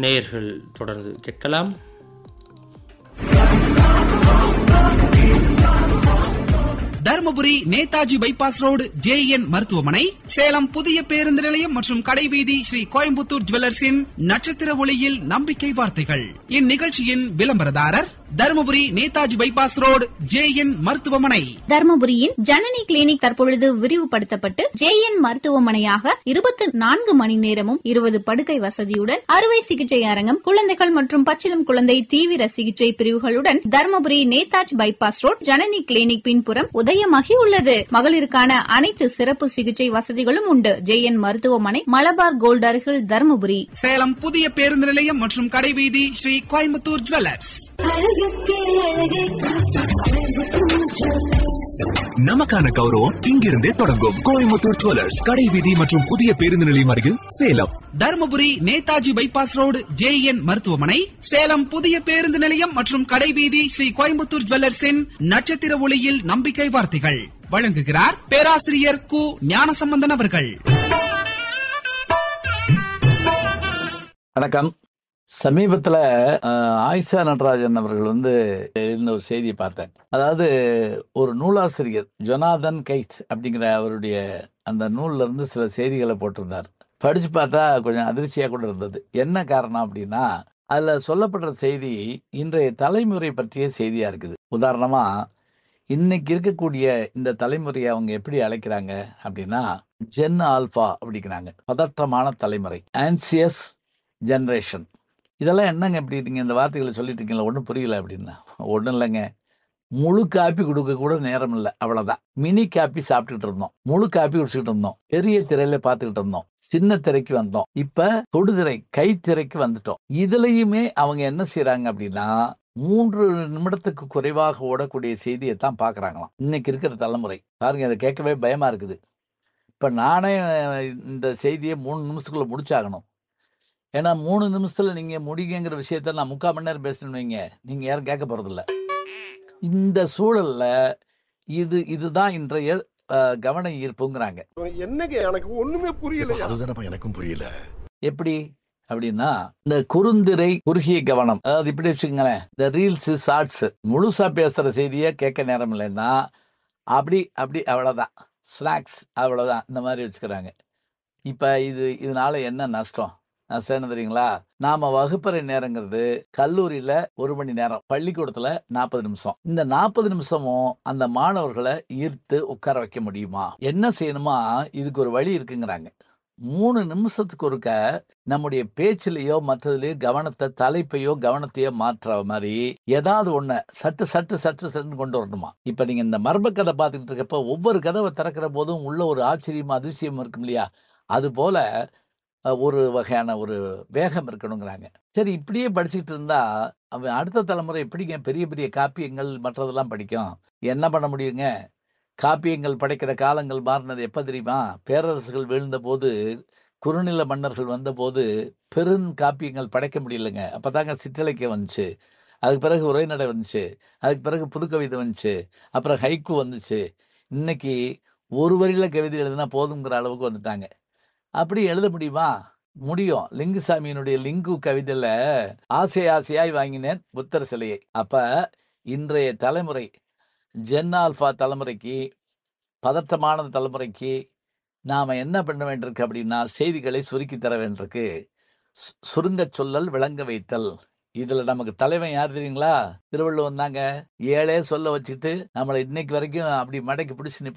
நேயர்கள் தொடர்ந்து கேட்கலாம் Dharmapuri Netaji bypass road JN மருத்துவமனை சேலம் புதிய பேருந்து நிலையம் மற்றும் கடைவீதி ஸ்ரீ கோயம்புத்தூர் ஜுவல்லர்ஸின் நட்சத்திர ஒளியில் நம்பிக்கை வார்த்தைகள் இந்நிகழ்ச்சியின் விளம்பரதாரர் Dharmapuri Netaji bypass road JN மருத்துவமனை தர்மபுரியில் ஜனனி கிளினிக் தற்பொழுது விரிவுபடுத்தப்பட்டு ஜேஎன் மருத்துவமனையாக இருபத்தி நான்கு மணி நேரமும் இருபது படுக்கை வசதியுடன் அறுவை சிகிச்சை அரங்கம் குழந்தைகள் மற்றும் பச்சிளம் குழந்தை தீவிர சிகிச்சை பிரிவுகளுடன் Dharmapuri Netaji bypass road Janani clinic பின்புறம் உதயமாகி உள்ளது மகளிருக்கான அனைத்து சிறப்பு சிகிச்சை வசதிகளும் உண்டு ஜேஎன் மருத்துவமனை மலபார் கோல்ட் அருகில் தர்மபுரி சேலம் புதிய பேருந்து நிலையம் மற்றும் கடைவீதி ஸ்ரீ கோயம்புத்தூர் ஜுவல்லர்ஸ் நமக்கான கௌரவம் இங்கிருந்தே தொடங்கும் கோயம்புத்தூர் ஜுவல்லர்ஸ் கடை வீதி மற்றும் புதிய பேருந்து நிலையம் அருகில் Salem Dharmapuri Netaji bypass road JN மருத்துவமனை சேலம் புதிய பேருந்து நிலையம் மற்றும் கடைவீதி ஸ்ரீ கோயம்புத்தூர் ஜுவல்லர்ஸின் நட்சத்திர ஒளியில் நம்பிக்கை வார்த்தைகள் வழங்குகிறார் பேராசிரியர் கு ஞானசம்பந்தன் அவர்கள் வணக்கம் சமீபத்தில் ஆயிஷா நடராஜன் அவர்கள் வந்து எழுந்த ஒரு செய்தியை பார்த்தேன் அதாவது ஒரு நூலாசிரியர் ஜொனாதன் கைட் அப்படிங்கிற அவருடைய அந்த நூல்ல இருந்து சில செய்திகளை போட்டிருந்தார் படித்து பார்த்தா கொஞ்சம் அதிர்ச்சியாக கூட இருந்தது என்ன காரணம் அப்படின்னா அதில் சொல்லப்படுற செய்தி இன்றைய தலைமுறை பற்றிய செய்தியாக இருக்குது உதாரணமாக இன்னைக்கு இருக்கக்கூடிய இந்த தலைமுறையை அவங்க எப்படி அழைக்கிறாங்க அப்படின்னா ஜென் ஆல்ஃபா அப்படிங்கிறாங்க பதற்றமான தலைமுறை ஆன்சியஸ் ஜென்ரேஷன் இதெல்லாம் என்னங்க இப்படி இருக்கீங்க இந்த வார்த்தைகளை சொல்லிட்டு இருக்கீங்களா ஒன்றும் புரியல அப்படின்னா ஒன்றும் இல்லைங்க முழு காப்பி கொடுக்க கூட நேரம் இல்லை அவ்வளோதான் மினி காப்பி சாப்பிட்டுக்கிட்டு இருந்தோம் முழு காப்பி குடிச்சுக்கிட்டு இருந்தோம் பெரிய திரையில பார்த்துக்கிட்டு இருந்தோம் சின்ன திரைக்கு வந்தோம் இப்ப தொடுதிரை கைத்திரைக்கு வந்துட்டோம் இதுலயுமே அவங்க என்ன செய்றாங்க அப்படின்னா மூன்று நிமிடத்துக்கு குறைவாக ஓடக்கூடிய செய்தியை தான் பார்க்குறாங்களாம் இன்னைக்கு இருக்கிற தலைமுறை பாருங்க அதை கேட்கவே பயமா இருக்குது இப்போ நானே அஹ், இந்த செய்தியை மூணு நிமிஷத்துக்குள்ள முடிச்சாகணும் ஏன்னா மூணு நிமிஷத்துல நீங்க முடிங்கங்கிற விஷயத்த நான் முக்கால் மணி நேரம் பேசணும்னு வைங்க நீங்க யாரும் கேட்க போறதில்ல இந்த சூழல்ல இது இதுதான் இன்றைய அஹ், கவன ஈர்ப்புங்கிறாங்க என்னங்க எனக்கு ஒண்ணுமே புரியல அதுதானப்பா எனக்கும் புரியல எப்படி அப்படின்னா இந்த குறுந்திரை குறுகிய கவனம் அதாவது இப்படி வச்சுக்கோங்களேன் இந்த ரீல்ஸ் ஷார்ட்ஸ் முழுசா பேசுற செய்தியை கேட்க நேரம் இல்லைன்னா அப்படி அப்படி அவ்வளவுதான் ஸ்நாக்ஸ் அவ்வளவுதான் இந்த மாதிரி வச்சுக்கிறாங்க இப்ப இது இதனால என்ன நஷ்டம் நஷ்டம் என்ன தெரியுங்களா நாம வகுப்பறை நேரங்கிறது கல்லூரியில ஒரு மணி நேரம் பள்ளிக்கூடத்துல நாற்பது நிமிஷம் இந்த நாற்பது நிமிஷமும் அந்த மாணவர்களை ஈர்த்து உட்கார வைக்க முடியுமா என்ன செய்யணுமா இதுக்கு ஒரு வழி இருக்குங்கிறாங்க மூணு நிமிஷத்துக்கு ஒருக்க நம்முடைய பேச்சிலேயோ மற்றதுலயோ கவனத்தை தலைப்பையோ கவனத்தையோ மாற்ற மாதிரி ஏதாவது ஒண்ண சட்டு சட்டு சட்டு சட்டுன்னு கொண்டு வரணுமா இப்ப நீங்க இந்த மர்ம கதை பார்த்துக்கிட்டு இருக்கப்ப ஒவ்வொரு கதவை திறக்கிற போதும் உள்ள ஒரு ஆச்சரியம் அதிசயம் இருக்கும் இல்லையா அது போல அஹ், ஒரு வகையான ஒரு வேகம் இருக்கணுங்கிறாங்க சரி இப்படியே படிச்சுட்டு இருந்தா அவன் அடுத்த தலைமுறை எப்படிங்க பெரிய பெரிய காப்பியங்கள் மற்றதெல்லாம் படிக்கும் என்ன பண்ண முடியுங்க காப்பியங்கள் படைக்கிற காலங்கள் மாறினது எப்போ தெரியுமா பேரரசுகள் வீழ்ந்த போது குறுநில மன்னர்கள் வந்தபோது பெரும் காப்பியங்கள் படைக்க முடியலங்க அப்பதாங்க சிற்றலைக்கியம் வந்துச்சு அதுக்கு பிறகு உரைநடை வந்துச்சு அதுக்கு பிறகு புதுக்கவிதை வந்துச்சு அப்புறம் ஹைக்கு வந்துச்சு இன்னைக்கு ஒரு வரியில கவிதை எழுதினா போதுங்கிற அளவுக்கு வந்துட்டாங்க அப்படி எழுத முடியுமா முடியும் லிங்குசாமியினுடைய லிங்கு கவிதையில ஆசை ஆசையாய் வாங்கினேன் புத்தர் சிலையை அப்ப இன்றைய தலைமுறை ஜென் ஆல்ஃபா தலைமுறைக்கு பதற்றமான தலைமுறைக்கு நாம் என்ன பண்ண வேண்டியிருக்கு அப்படின்னா செய்திகளை சுருக்கி தர வேண்டியிருக்கு சு- சுருங்கச் சொல்லல் விளங்க வைத்தல் இதுல நமக்கு தலைவன் யார் தெரியுங்களா திருவள்ளுவன் தாங்க ஏழே சொல்ல வச்சுட்டு நம்மளை இன்னைக்கு வரைக்கும் அப்படி மடக்கி பிடிச்சி